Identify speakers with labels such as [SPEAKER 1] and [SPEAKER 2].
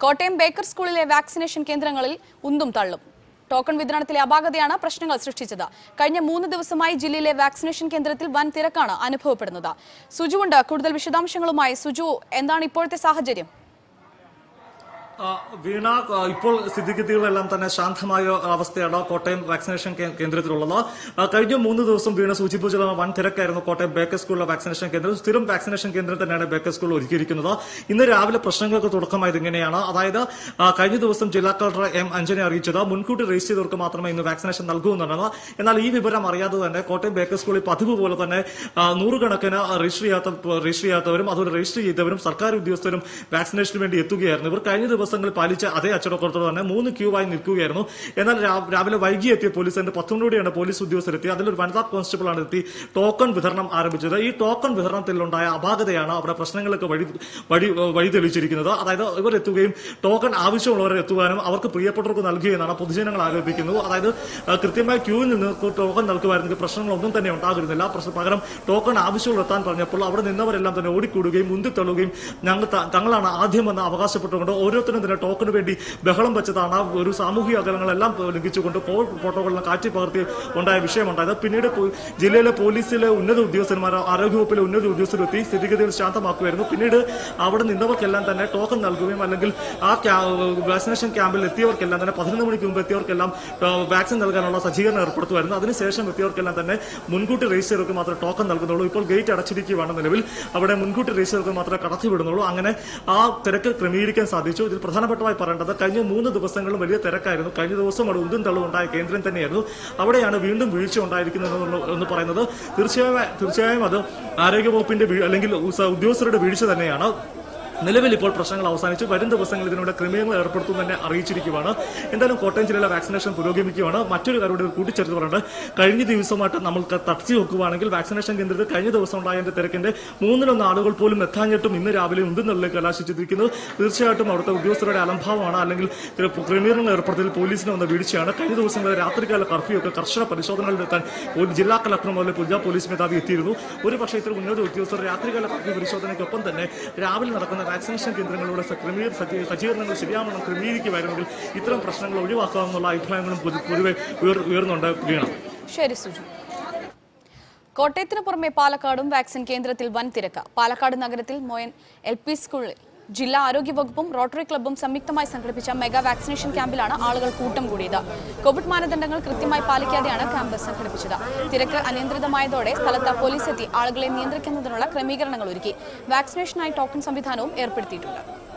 [SPEAKER 1] Kottayam Baker സ്കൂളിലെ vaccination കേന്ദ്രങ്ങളിൽ ഉന്തും തള്ളും ടോക്കൺ വിതരണത്തിലെ അപാകതയാണ് പ്രശ്നങ്ങൾ സൃഷ്ടിച്ചത് കഴിഞ്ഞ മൂന്ന് ദിവസമായി ജില്ലയിലെ വാക്സിനേഷൻ കേന്ദ്രത്തിൽ വൻ തിരക്കാണ് അനുഭവപ്പെടുന്നത് സുജുവുണ്ട് കൂടുതൽ വിശദാംശങ്ങളുമായി സുജു എന്താണ് ഇപ്പോഴത്തെ സാഹചര്യം
[SPEAKER 2] ആ, വീണ ആ, ഇപ്പോൾ സ്ഥിതിഗതികളെല്ലാം തന്നെ ശാന്തമായ അവസ്ഥയാണ് കോട്ടയം വാക്സിനേഷൻ കേ- കേന്ദ്രത്തിലുള്ളത് ആ, കഴിഞ്ഞ മൂന്ന് ദിവസം വീണ സൂചിപ്പിച്ചത് വൻ തിരക്കായിരുന്നു കോട്ടയം ബേക്കർ സ്കൂളിലെ വാക്സിനേഷൻ കേന്ദ്രം സ്ഥിരം വാക്സിനേഷൻ കേന്ദ്രം തന്നെയാണ് ബേക്കർ സ്കൂൾ ഒരുക്കിയിരിക്കുന്നത് ഇന്ന് രാവിലെ പ്രശ്നങ്ങൾക്ക് തുടക്കമായത് ഇങ്ങനെയാണ് അതായത് ആ, കഴിഞ്ഞ ദിവസം ജില്ലാ കളക്ടർ എം അഞ്ജനെ അറിയിച്ചത് മുൻകൂട്ടി രജിസ്റ്റർ ചെയ്തവർക്ക് മാത്രമേ ഇന്ന് വാക്സിനേഷൻ നൽകൂ എന്നാണ് എന്നാൽ ഈ വിവരം അറിയാതെ തന്നെ കോട്ടയം ബേക്കർ സ്കൂളിൽ പതിവ് പോലെ തന്നെ ആ, നൂറുകണക്കിന് രജിസ്റ്റർ ചെയ്യാത്ത രജിസ്റ്റർ ചെയ്യാത്തവരും അതുപോലെ രജിസ്റ്റർ ചെയ്തവരും സർക്കാർ ഉദ്യോഗസ്ഥരും വാക്സിനേഷന് വേണ്ടി എത്തുകയായിരുന്നു ഇവർ കഴിഞ്ഞ ദിവസങ്ങളിൽ പാലിച്ച അതേ അച്ചടക്കത്തോടെ തന്നെ മൂന്ന് ക്യൂ ആയി നിൽക്കുകയായിരുന്നു എന്നാൽ രാ- രാവിലെ വൈകി എത്തിയ പോലീസിന്റെ പത്തൊന്നോടെയാണ് പോലീസ് ഉദ്യോഗസ്ഥർ എത്തി അതിലൊരു വനിതാ കോൺസ്റ്റബിൾ ആണ് എത്തി ടോക്കൺ വിതരണം ആരംഭിച്ചത് ഈ ടോക്കൺ വിതരണത്തിലുണ്ടായ അപാകതയാണ് അവിടെ പ്രശ്നങ്ങൾക്ക് വഴി വഴി വഴി തെളിയിച്ചിരിക്കുന്നത് അതായത് ഇവർ എത്തുകയും ടോക്കൺ ആവശ്യമുള്ളവരെ എത്തുവാനും അവർക്ക് പ്രിയപ്പെട്ടവർക്ക് നൽകുകയെന്നാണ് പൊതുജനങ്ങൾ ആരോപിക്കുന്നത് അതായത് ആ, കൃത്യമായി ക്യൂവിൽ നിന്ന് ടോക്കൺ നൽകുമായിരുന്നെങ്കിൽ പ്രശ്നങ്ങളൊന്നും തന്നെ ഉണ്ടാകുന്നില്ല പ്രശ്ന- പകരം ടോക്കൺ ആവശ്യമുള്ള എത്താൻ പറഞ്ഞപ്പോൾ അവിടെ നിന്നവരെല്ലാം തന്നെ ഓടിക്കൂടുകയും മുന്തിത്തള്ളുകയും ഞങ്ങൾ ത- തങ്ങളാണ് ആദ്യമെന്ന് അവകാശപ്പെട്ടുകൊണ്ട് ഓരോരുത്തരും തന്നെ ടോക്കണ് വേണ്ടി ബഹളം വെച്ചതാണ് ഒരു സാമൂഹിക അകലങ്ങളെല്ലാം ലംഘിച്ചുകൊണ്ട് കോവിഡ് പ്രോട്ടോകോളിനെ കാറ്റി പകർത്തി ഉണ്ടായ വിഷയമുണ്ടായത് പിന്നീട് പോ- ജില്ലയിലെ പോലീസിലെ ഉന്നത ഉദ്യോഗസ്ഥന്മാർ ആരോഗ്യവകുപ്പിലെ ഉന്നത ഉദ്യോഗസ്ഥരെത്തി സ്ഥിതിഗതികൾ ശാന്തമാക്കുമായിരുന്നു പിന്നീട് അവിടെ നിന്നവർക്കെല്ലാം തന്നെ ടോക്കൺ നൽകുകയും അല്ലെങ്കിൽ ആ ക്യാ- വാക്സിനേഷൻ ക്യാമ്പിൽ എത്തിയവർക്കെല്ലാം തന്നെ പതിനൊന്ന് മണിക്ക് മുമ്പ് എത്തിയവർക്കെല്ലാം ആ, വാക്സിൻ നൽകാനുള്ള സജ്ജീകരണം ഏർപ്പെടുത്തുമായിരുന്നു അതിനുശേഷം എത്തിയവർക്കെല്ലാം തന്നെ മുൻകൂട്ടി രജിസ്റ്റർ ചെയ്തവർക്ക് മാത്രമേ ടോക്കൺ നൽകുന്നുള്ളൂ ഇപ്പോൾ ഗേറ്റ് അടച്ചിരിക്കുകയാണ് നിലവിൽ അവിടെ മുൻകൂട്ടി രജിസ്റ്റർ ചെയ്തവർക്ക് മാത്രമേ കടത്തിവിടുന്നുള്ളൂ അങ്ങനെ ആ തിരക്ക് ക്രമീകരിക്കാൻ സാധിച്ചു ഇതിൽ പ്രധാനപ്പെട്ടതായി പറയേണ്ടത് കഴിഞ്ഞ മൂന്ന് ദിവസങ്ങളിലും വലിയ തിരക്കായിരുന്നു കഴിഞ്ഞ ദിവസം അവിടെ ഉന്തും തള്ളും ഉണ്ടായ കേന്ദ്രം തന്നെയായിരുന്നു അവിടെയാണ് വീണ്ടും വീഴ്ച ഉണ്ടായിരിക്കുന്നത് എന്നുള്ള- എന്ന് പറയുന്നത് തീർച്ചയായും തീർച്ചയായും അത് ആരോഗ്യവകുപ്പിന്റെ വീ- അല്ലെങ്കിൽ ഉസ- ഉദ്യോഗസ്ഥരുടെ വീഴ്ച തന്നെയാണ് നിലവിൽ ഇപ്പോൾ പ്രശ്നങ്ങൾ അവസാനിച്ചു വരും ദിവസങ്ങളിൽ ഇതിനോട് ക്രമീകരണങ്ങൾ ഏർപ്പെടുത്തും തന്നെ അറിയിച്ചിരിക്കുകയാണ് എന്തായാലും കോട്ടയം ജില്ലയിലെ വാക്സിനേഷൻ പുരോഗമിക്കുകയാണ് മറ്റൊരു കാര്യം കൂടി കൂട്ടിച്ചേർത്ത് പറയുന്നത് കഴിഞ്ഞ ദിവസമായിട്ട് നമ്മൾക്ക് തടച്ചു നോക്കുകയാണെങ്കിൽ വാക്സിനേഷൻ കേന്ദ്രത്തിൽ കഴിഞ്ഞ ദിവസം ഉണ്ടായതിന്റെ തിരക്കിന്റെ മൂന്നിലൊന്ന് ആളുകൾ പോലും എത്താഞ്ഞിട്ടും ഇന്ന് രാവിലെ ഉന്തുന്നള്ളിലേക്ക് കലാശിച്ചിരിക്കുന്നത് തീർച്ചയായിട്ടും അവിടുത്തെ ഉദ്യോഗസ്ഥരുടെ അലംഭാവമാണ് അല്ലെങ്കിൽ ക്രമീകരണങ്ങൾ ഏർപ്പെടുത്തൽ പോലീസിന് വന്ന വീഴ്ചയാണ് കഴിഞ്ഞ ദിവസങ്ങളിൽ രാത്രികാല കർഫ്യൂ ഒക്കെ കർശന പരിശോധനകളിലെത്താൻ ഒരു ജില്ലാ കളക്ടർ മുതൽ പുതിയ പോലീസ് മേധാവി എത്തിയിരുന്നു ഒരു പക്ഷേ ഇത്ര ഉന്നത ഉദ്യോഗസ്ഥർ രാത്രികാല കർഫ്യൂ പരിശോധനയ്ക്കൊപ്പം തന്നെ രാവിലെ നടക്കുന്ന വാക്സിനേഷൻ കേന്ദ്രങ്ങളിലൂടെ സ- ക്രമീകര സജ്ജീ- സജ്ജീകരണങ്ങൾ ശരിയാവണ്ണം ക്രമീകരിക്കുമായിരുന്നെങ്കിൽ ഇത്തരം പ്രശ്നങ്ങൾ ഒഴിവാക്കാമെന്നുള്ള അഭിപ്രായങ്ങളും പൊതു- പൊതുവെ ഉയർ- ഉയർന്നുണ്ട് വീണ
[SPEAKER 1] ശരി സുജു കോട്ടയത്തിന് പുറമെ പാലക്കാടും വാക്സിൻ കേന്ദ്രത്തിൽ വൻ തിരക്ക് പാലക്കാട് നഗരത്തിൽ മോയൻ എൽ പി സ്കൂളിൽ ജില്ലാ ആരോഗ്യ വകുപ്പും റോട്ടറി ക്ലബ്ബും സംയുക്തമായി സംഘടിപ്പിച്ച മെഗാ വാക്സിനേഷൻ ക്യാമ്പിലാണ് ആളുകൾ കൂട്ടം കൂടിയത് കോവിഡ് മാനദണ്ഡങ്ങൾ കൃത്യമായി പാലിക്കാതെയാണ് ക്യാമ്പ് സംഘടിപ്പിച്ചത് തിരക്ക് അനിയന്ത്രിതമായതോടെ സ്ഥലത്ത് പോലീസ് എത്തി ആളുകളെ നിയന്ത്രിക്കുന്നതിനുള്ള ക്രമീകരണങ്ങൾ ഒരുക്കി വാക്സിനേഷനായി ടോക്കൺ സംവിധാനവും ഏർപ്പെടുത്തിയിട്ടുണ്ട്